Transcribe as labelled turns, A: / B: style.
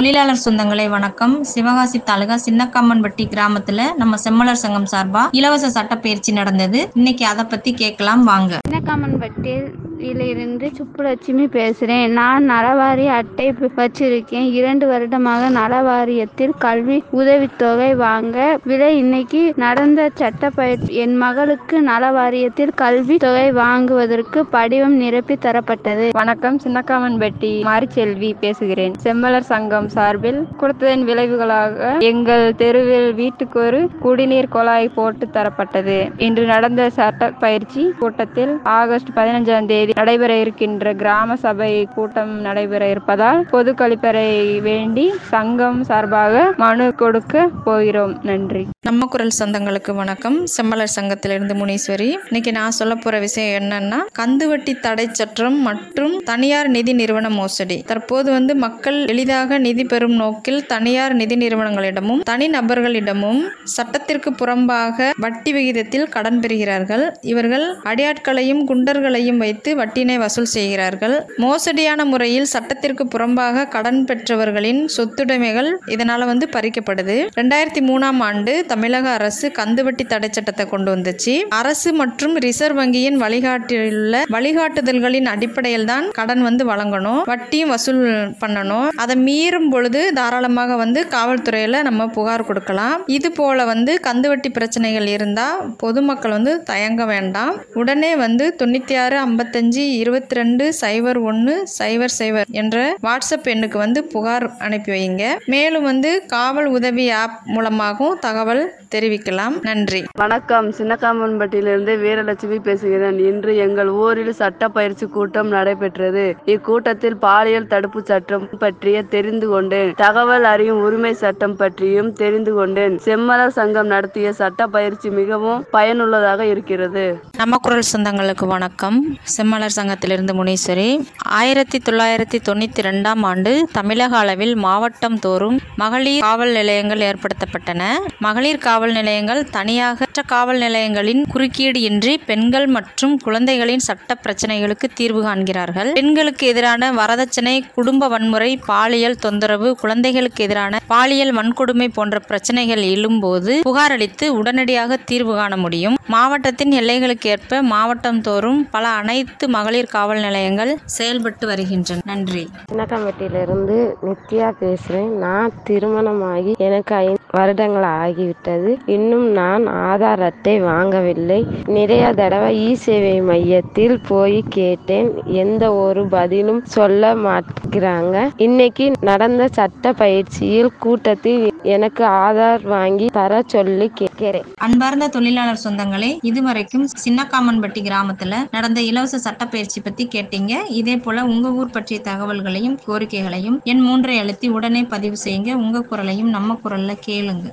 A: தொழிலாளர் சொந்தங்களே வணக்கம் சிவகாசி தாலுகா சின்னக்காமன்பட்டி கிராமத்துல நம்ம செம்மலர் சங்கம் சார்பா இலவச சட்டப்பயிற்சி நடந்தது இன்னைக்கு அதை பத்தி கேட்கலாம் வாங்க
B: இருந்து சுப்புலட்சுமி பேசுகிறேன் நான் நலவாரிய அட்டை வச்சிருக்கேன் இரண்டு வருடமாக நலவாரியத்தில் கல்வி உதவித்தொகை வாங்க விலை இன்னைக்கு நடந்த சட்ட பயிற்சி என் மகளுக்கு நலவாரியத்தில் கல்வி தொகை வாங்குவதற்கு படிவம் நிரப்பி தரப்பட்டது
C: வணக்கம் சின்னக்காமன்பட்டி மாரிச்செல்வி பேசுகிறேன் செம்மலர் சங்கம் சார்பில் கொடுத்ததன் விளைவுகளாக எங்கள் தெருவில் வீட்டுக்கு ஒரு குடிநீர் குழாய் போட்டு தரப்பட்டது இன்று நடந்த சட்ட பயிற்சி கூட்டத்தில் ஆகஸ்ட் பதினஞ்சாம் தேதி நடைபெற இருக்கின்ற கிராம சபை கூட்டம் நடைபெற இருப்பதால் பொது கழிப்பறை வேண்டி சங்கம் சார்பாக மனு கொடுக்க போகிறோம் நன்றி
A: நம்ம குரல் சொந்தங்களுக்கு வணக்கம் செம்மலர் சங்கத்திலிருந்து முனீஸ்வரி இன்னைக்கு நான் சொல்ல போற விஷயம் என்னன்னா கந்துவட்டி தடை சட்டம் மற்றும் தனியார் நிதி நிறுவன மோசடி தற்போது வந்து மக்கள் எளிதாக நிதி பெறும் நோக்கில் தனியார் நிதி நிறுவனங்களிடமும் தனி நபர்களிடமும் சட்டத்திற்கு புறம்பாக வட்டி விகிதத்தில் கடன் பெறுகிறார்கள் இவர்கள் அடியாட்களையும் குண்டர்களையும் வைத்து வட்டினை வசூல் செய்கிறார்கள் மோசடியான முறையில் சட்டத்திற்கு புறம்பாக கடன் பெற்றவர்களின் சொத்துடைமைகள் இதனால வந்து பறிக்கப்படுது ரெண்டாயிரத்தி மூணாம் ஆண்டு தமிழக அரசு கந்துவட்டி தடை சட்டத்தை கொண்டு வந்துச்சு அரசு மற்றும் ரிசர்வ் வங்கியின் வழிகாட்டியுள்ள வழிகாட்டுதல்களின் அடிப்படையில் தான் கடன் வந்து வழங்கணும் வட்டியும் வசூல் பண்ணணும் அதை மீறும் பொழுது தாராளமாக வந்து காவல்துறையில நம்ம புகார் கொடுக்கலாம் இது போல வந்து கந்துவட்டி பிரச்சனைகள் இருந்தா பொதுமக்கள் வந்து தயங்க வேண்டாம் உடனே வந்து தொண்ணூத்தி ஆறு ஐம்பத்தஞ்சு இருபத்தி ரெண்டு சைபர் ஒன்று சைபர் சைபர் என்ற வாட்ஸ்அப் எண்ணுக்கு வந்து புகார் அனுப்பி வைங்க மேலும் வந்து காவல் உதவி ஆப் மூலமாகவும் தகவல் தெரிவிக்கலாம் நன்றி
D: வணக்கம் சின்னக்காமன்பட்டியிலிருந்து வீரலட்சுமி பேசுகிறேன் இன்று எங்கள் ஊரில் சட்ட பயிற்சி கூட்டம் நடைபெற்றது இக்கூட்டத்தில் பாலியல் தடுப்பு சட்டம் பற்றிய தெரிந்து கொண்டேன் தகவல் அறியும் உரிமை சட்டம் பற்றியும் தெரிந்து கொண்டேன் செம்மலர் சங்கம் நடத்திய சட்ட பயிற்சி மிகவும் பயனுள்ளதாக இருக்கிறது
A: நம்ம குரல் சொந்தங்களுக்கு வணக்கம் செம்மலர் சங்கத்திலிருந்து முனீஸ்வரி ஆயிரத்தி தொள்ளாயிரத்தி தொண்ணூற்றி ரெண்டாம் ஆண்டு தமிழக அளவில் மாவட்டம் தோறும் மகளிர் காவல் நிலையங்கள் ஏற்படுத்தப்பட்டன மகளிர் காவல் நிலையங்கள் தனியாக காவல் நிலையங்களின் குறுக்கீடு இன்றி பெண்கள் மற்றும் குழந்தைகளின் சட்ட பிரச்சனைகளுக்கு தீர்வு காண்கிறார்கள் பெண்களுக்கு எதிரான வரதட்சணை குடும்ப வன்முறை பாலியல் தொந்தரவு குழந்தைகளுக்கு எதிரான பாலியல் வன்கொடுமை போன்ற பிரச்சனைகள் எழும்போது புகார் அளித்து உடனடியாக தீர்வு காண முடியும் மாவட்டத்தின் எல்லைகளுக்கு ஏற்ப மாவட்டம் தோறும் பல அனைத்து மகளிர் காவல் நிலையங்கள் செயல்பட்டு வருகின்றன நன்றி
E: சின்னக்கம்பட்டியிலிருந்து நித்யா பேசுகிறேன் நான் திருமணமாகி எனக்கு ஐந்து வருடங்கள் ஆகிவிட்டது இன்னும் நான் ஆதார் அட்டை வாங்கவில்லை நிறைய தடவை இ சேவை மையத்தில் போய் கேட்டேன் எந்த ஒரு பதிலும் சொல்ல மாட்டேங்கிறாங்க இன்னைக்கு நடந்த சட்ட பயிற்சியில் கூட்டத்தில் எனக்கு ஆதார் வாங்கி தர சொல்லி கேட்கிறேன்
A: அன்பார்ந்த தொழிலாளர் சொந்தங்களே இதுவரைக்கும் சின்னக்காமன்பட்டி கிராமத்துல நடந்த இலவச சட்டப்பயிற்சி பத்தி கேட்டீங்க இதே போல உங்க ஊர் பற்றிய தகவல்களையும் கோரிக்கைகளையும் என் மூன்றை அழுத்தி உடனே பதிவு செய்யுங்க உங்க குரலையும் நம்ம குரல்ல கேளுங்க